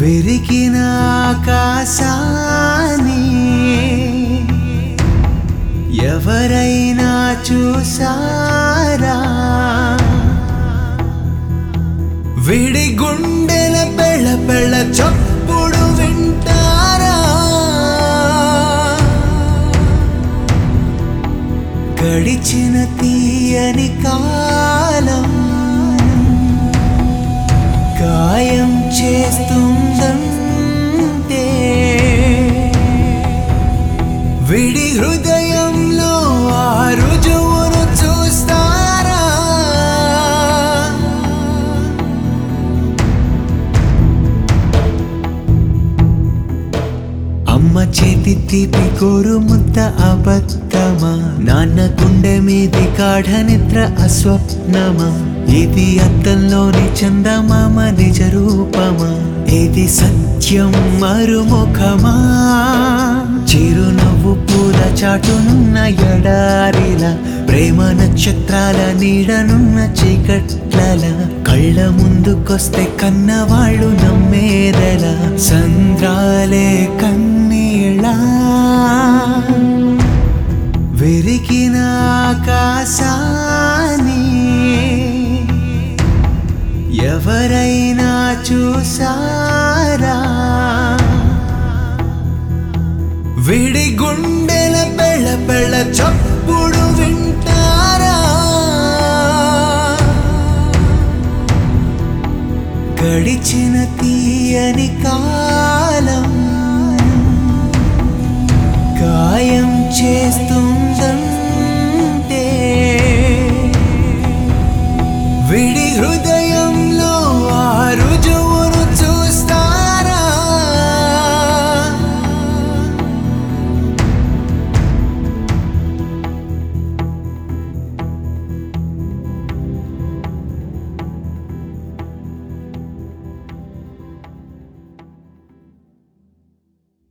విరిగిన ఆకాశాన్ని ఎవరైనా చూసారా విడి గుండెల పెళ్ళ పెళ్ళ చప్పుడు వింటారా గడిచిన తీయని కాలం గాయం చేస్తుందంటే విడి హృదయంలో ఆ రుజువును చూస్తారా అమ్మ చేతి తీపి కోరు ముద్ద అబద్ధమా నాన్న గుండె మీది గాఢ నిద్ర అస్వప్నమా ఇది అద్దంలోని చందమామ నిజ రూపమా ఇది సత్యం మరుముఖమా చిరునవ్వు పూల చాటునున్న ఎడారిలా ప్రేమ నక్షత్రాల నీడనున్న చీకట్లల కళ్ళ ముందుకొస్తే కన్నవాళ్ళు నమ్మేదెలా సంద్రాలే కన్నీళ్ళ విరిగిన ఆకాశాన్ని ఎవరైనా చూసారా విడి గుండెల పెళ్ళ పెళ్ళ చప్పుడు వింటారా గడిచిన తీయని కాలం గాయం చేస్తుందంటే